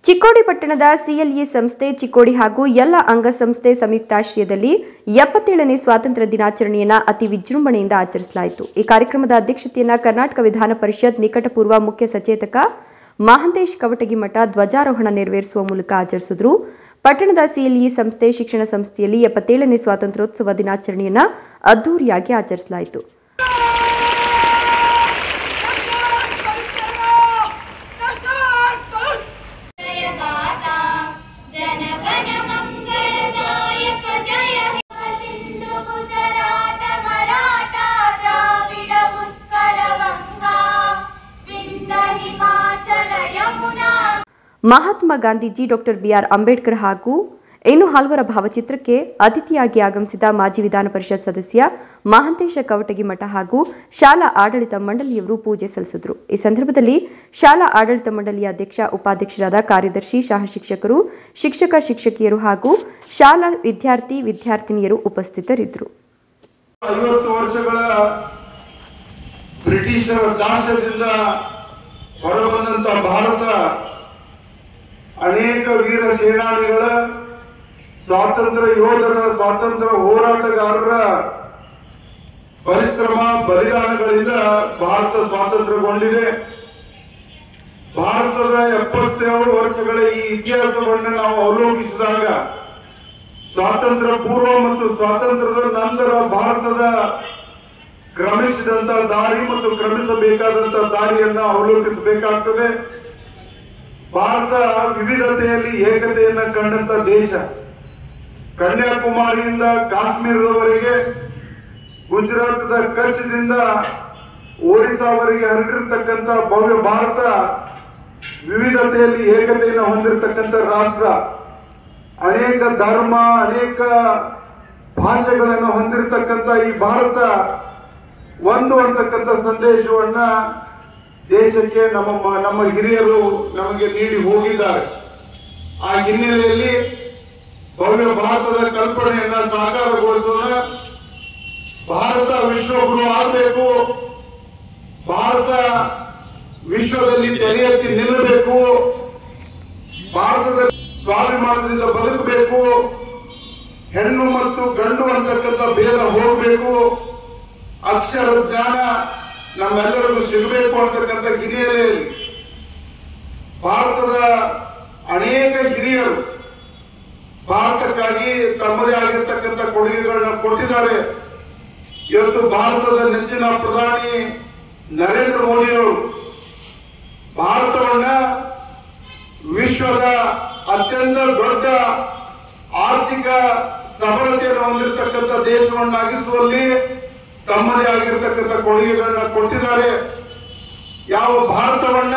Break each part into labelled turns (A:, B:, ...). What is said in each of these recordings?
A: ಚಿಕ್ಕೋಡಿ ಪಟ್ಟಣದ ಸಿಎಲ್ಇ ಸಂಸ್ಥೆ ಚಿಕ್ಕೋಡಿ ಹಾಗೂ ಎಲ್ಲ ಅಂಗಸಂಸ್ಥೆ ಸಂಯುಕ್ತಾಶ್ರಯದಲ್ಲಿ ಎಪ್ಪತ್ತೇಳನೇ ಸ್ವಾತಂತ್ರ್ಯ ದಿನಾಚರಣೆಯನ್ನ ಅತಿ ವಿಜೃಂಭಣೆಯಿಂದ ಆಚರಿಸಲಾಯಿತು ಈ ಕಾರ್ಯಕ್ರಮದ ಅಧ್ಯಕ್ಷತೆಯನ್ನ ಕರ್ನಾಟಕ ವಿಧಾನ ಪರಿಷತ್ ನಿಕಟಪೂರ್ವ ಮುಖ್ಯ ಸಚೇತಕ ಮಹಾಂತೇಶ್ ಕವಟಗಿಮಠ ಧ್ವಜಾರೋಹಣ ನೆರವೇರಿಸುವ ಮೂಲಕ ಆಚರಿಸಿದ್ರು ಪಟ್ಟಣದ ಸಿಎಲ್ಇ ಸಂಸ್ಥೆ ಶಿಕ್ಷಣ ಸಂಸ್ಥೆಯಲ್ಲಿ ಎಪ್ಪತ್ತೇಳನೇ ಸ್ವಾತಂತ್ರ್ಯೋತ್ಸವ ದಿನಾಚರಣೆಯನ್ನ ಅದ್ದೂರಿಯಾಗಿ ಆಚರಿಸಲಾಯಿತು
B: जय गाता जनगण मङ्गलदायक जय हे सिन्धु गुजरात मराठा द्राविड उत्कल गङ्गा विन्द हिमाचल यमुना
A: ಮಹಾತ್ಮ ಗಾಂಧೀಜಿ ಡಾಕ್ಟರ್ ಬಿಆರ್ ಅಂಬೇಡ್ಕರ್ ಹಾಗೂ ಇನ್ನು ಹಲವರ ಭಾವಚಿತ್ರಕ್ಕೆ ಅತಿಥಿಯಾಗಿ ಆಗಮಿಸಿದ ಮಾಜಿ ವಿಧಾನ ಪರಿಷತ್ ಸದಸ್ಯ ಮಹಾಂತೇಶ ಕವಟಗಿಮಠ ಹಾಗೂ ಶಾಲಾ ಆಡಳಿತ ಮಂಡಳಿಯವರು ಪೂಜೆ ಸಲ್ಲಿಸಿದರು ಈ ಸಂದರ್ಭದಲ್ಲಿ ಶಾಲಾ ಆಡಳಿತ ಮಂಡಳಿಯ ಅಧ್ಯಕ್ಷ ಉಪಾಧ್ಯಕ್ಷರಾದ ಕಾರ್ಯದರ್ಶಿ ಸಹ ಶಿಕ್ಷಕರು ಶಿಕ್ಷಕ ಶಿಕ್ಷಕಿಯರು ಹಾಗೂ ಶಾಲಾ ವಿದ್ಯಾರ್ಥಿ ವಿದ್ಯಾರ್ಥಿನಿಯರು ಉಪಸ್ಥಿತರಿದ್ದರು
C: ಐವತ್ತು ವರ್ಷಗಳ ಬ್ರಿಟಿಷರ ದಾಸ್ಯದಿಂದ ಹೊರಬಂದಂತ ಭಾರತ ಅನೇಕ ವೀರ ಸೇನಾನಿಗಳ ಸ್ವಾತಂತ್ರ್ಯ ಯೋಧರ ಸ್ವಾತಂತ್ರ್ಯ ಹೋರಾಟಗಾರರ ಪರಿಶ್ರಮ ಬಲಿದಾನಗಳಿಂದ ಭಾರತ ಸ್ವಾತಂತ್ರ್ಯಗೊಂಡಿದೆ ಭಾರತದ ಎಪ್ಪತ್ತೇಳು ವರ್ಷಗಳ ಈ ಇತಿಹಾಸವನ್ನು ನಾವು ಅವಲೋಕಿಸಿದಾಗ ಸ್ವಾತಂತ್ರ್ಯ ಪೂರ್ವ ಮತ್ತು ಸ್ವಾತಂತ್ರ್ಯದ ನಂತರ ಭಾರತದ ಕ್ರಮಿಸಿದಂತ ದಾರಿ ಮತ್ತು ಕ್ರಮಿಸಬೇಕಾದಂತ ದಾರಿಯನ್ನ ಅವಲೋಕಿಸಬೇಕಾಗ್ತದೆ ಭಾರತ ವಿವಿಧತೆಯಲ್ಲಿ ಏಕತೆಯನ್ನ ಕಂಡಂತ ದೇಶ ಕನ್ಯಾಕುಮಾರಿಯಿಂದ ಕಾಶ್ಮೀರದವರೆಗೆ ಗುಜರಾತದ ಕಚ್ದಿಂದ ಒರಿಸ್ಸಾವರೆಗೆ ಹರಡಿರ್ತಕ್ಕಂಥ ಭವ್ಯ ಭಾರತ ವಿವಿಧತೆಯಲ್ಲಿ ಏಕತೆಯನ್ನು ಹೊಂದಿರತಕ್ಕಂಥ ರಾಷ್ಟ್ರ ಅನೇಕ ಧರ್ಮ ಅನೇಕ ಭಾಷೆಗಳನ್ನು ಹೊಂದಿರತಕ್ಕಂಥ ಈ ಭಾರತ ಒಂದು ಅಂತಕ್ಕಂಥ ಸಂದೇಶವನ್ನ ದೇಶಕ್ಕೆ ನಮ್ಮ ಮ- ನಮ್ಮ ಹಿರಿಯರು ನಮಗೆ ನೀಡಿ ಹೋಗಿದ್ದಾರೆ ಆ ಹಿನ್ನೆಲೆಯಲ್ಲಿ ಭವ್ಯ ಭಾರತದ ಕಲ್ಪನೆಯನ್ನ ಸಾಕಾರಗೊಳಿಸೋಣ ಭಾರತ ವಿಶ್ವಗುರು ಆಗಬೇಕು ಭಾರತ ವಿಶ್ವದಲ್ಲಿ ತಲೆ ಎತ್ತಿ ನಿಲ್ಲಬೇಕು ಭಾರತದ ಸ್ವಾಭಿಮಾನದಿಂದ ಬದುಕಬೇಕು ಹೆಣ್ಣು ಮತ್ತು ಗಂಡು ಅಂತಕ್ಕಂಥ ಭೇದ ಹೋಗಬೇಕು ಅಕ್ಷರ ಜ್ಞಾನ ನಮ್ಮೆಲ್ಲರಿಗೂ ಸಿಗಬೇಕು ಅಂತಕ್ಕಂಥ ಹಿರಿಯರಲ್ಲಿ ಭಾರತದ ಅನೇಕ ಹಿರಿಯರು ಭಾರತಕ್ಕಾಗಿ ತಮ್ಮದೇ ಆಗಿರ್ತಕ್ಕಂಥ ಕೊಡುಗೆಗಳನ್ನ ಕೊಟ್ಟಿದ್ದಾರೆ ಇವತ್ತು ಭಾರತದ ನೆಚ್ಚಿನ ಪ್ರಧಾನಿ ನರೇಂದ್ರ ಮೋದಿಯವರು ಭಾರತವನ್ನ ವಿಶ್ವದ ಅತ್ಯಂತ ದೊಡ್ಡ ಆರ್ಥಿಕ ಸಬಲತೆಯನ್ನು ಹೊಂದಿರತಕ್ಕಂಥ ದೇಶವನ್ನಾಗಿಸುವಲ್ಲಿ ತಮ್ಮದೇ ಆಗಿರತಕ್ಕಂಥ ಕೊಡುಗೆಗಳನ್ನ ಕೊಟ್ಟಿದ್ದಾರೆ ಯಾವ ಭಾರತವನ್ನ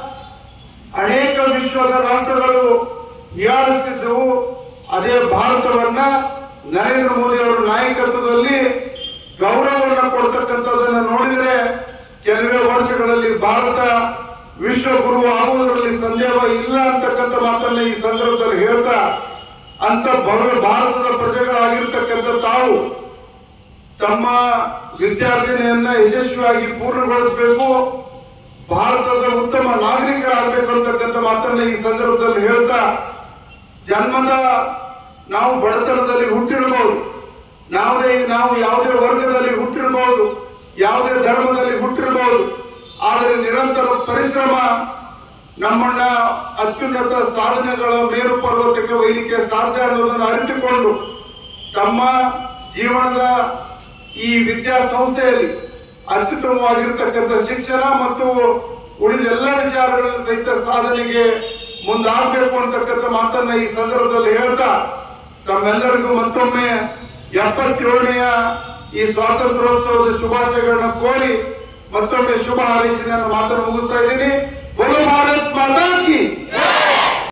C: ಅನೇಕ ವಿಶ್ವದ ರಾಷ್ಟ್ರಗಳು ಹೀಯಾಳಿಸ್ತಿದ್ದವು ಅದೇ ಭಾರತವನ್ನ ನರೇಂದ್ರ ಮೋದಿ ಅವರ ನಾಯಕತ್ವದಲ್ಲಿ ಗೌರವವನ್ನು ಕೊಡ್ತಕ್ಕಂಥದ್ದನ್ನು ನೋಡಿದರೆ ಕೆಲವೇ ವರ್ಷಗಳಲ್ಲಿ ಭಾರತ ವಿಶ್ವ ಗುರು ಆಗುವುದರಲ್ಲಿ ಸಂದೇಹ ಇಲ್ಲ ಅಂತಕ್ಕಂಥ ಮಾತನ್ನ ಈ ಸಂದರ್ಭದಲ್ಲಿ ಹೇಳ್ತಾ ಅಂತ ಭವ್ಯ ಭಾರತದ ಪ್ರಜೆಗಳಾಗಿರ್ತಕ್ಕಂಥ ತಾವು ತಮ್ಮ ವಿದ್ಯಾರ್ಜನೆಯನ್ನ ಯಶಸ್ವಿಯಾಗಿ ಪೂರ್ಣಗೊಳಿಸಬೇಕು ಭಾರತದ ಉತ್ತಮ ನಾಗರಿಕರಾಗಬೇಕು ಅಂತಕ್ಕಂಥ ಮಾತನ್ನ ಈ ಸಂದರ್ಭದಲ್ಲಿ ಹೇಳ್ತಾ ಜನ್ಮದ ನಾವು ಬಡತನದಲ್ಲಿ ಹುಟ್ಟಿರಬಹುದು ಯಾವುದೇ ನಾವು ಯಾವುದೇ ವರ್ಗದಲ್ಲಿ ಹುಟ್ಟಿರಬಹುದು ಯಾವುದೇ ಧರ್ಮದಲ್ಲಿ ಹುಟ್ಟಿರಬಹುದು ಆದರೆ ನಿರಂತರ ಪರಿಶ್ರಮ ನಮ್ಮನ್ನ ಅತ್ಯುನ್ನತ ಸಾಧನೆಗಳ ಮೇರು ಪರ್ವತಕ್ಕೆ ಒಯ್ಯಲಿಕ್ಕೆ ಸಾಧ್ಯ ಅನ್ನೋದನ್ನು ಅರಿತುಕೊಂಡು ತಮ್ಮ ಜೀವನದ ಈ ವಿದ್ಯಾಸಂಸ್ಥೆಯಲ್ಲಿ ಅತ್ಯುತ್ತಮವಾಗಿರ್ತಕ್ಕಂಥ ಶಿಕ್ಷಣ ಮತ್ತು ಉಳಿದ ಎಲ್ಲ ವಿಚಾರಗಳ ಸಹಿತ ಸಾಧನೆಗೆ ಮುಂದಾಗಬೇಕು ಅಂತಕ್ಕಂಥ ಮಾತನ್ನ ಈ ಸಂದರ್ಭದಲ್ಲಿ ಹೇಳ್ತಾ ತಮ್ಮೆಲ್ಲರಿಗೂ ಮತ್ತೊಮ್ಮೆ ಎಪ್ಪತ್ತೇಳನೆಯ ಈ ಸ್ವಾತಂತ್ರ್ಯೋತ್ಸವದ ಶುಭಾಶಯಗಳನ್ನ ಕೋರಿ ಮತ್ತೊಮ್ಮೆ ಶುಭ ಹಾರೈಸಿ ನನ್ನ ಮಾತನ್ನು ಮುಗಿಸ್ತಾ ಇದ್ದೀನಿ ಬೋಲೋ ಭಾರತ್ ಮಾತಾ ಕಿ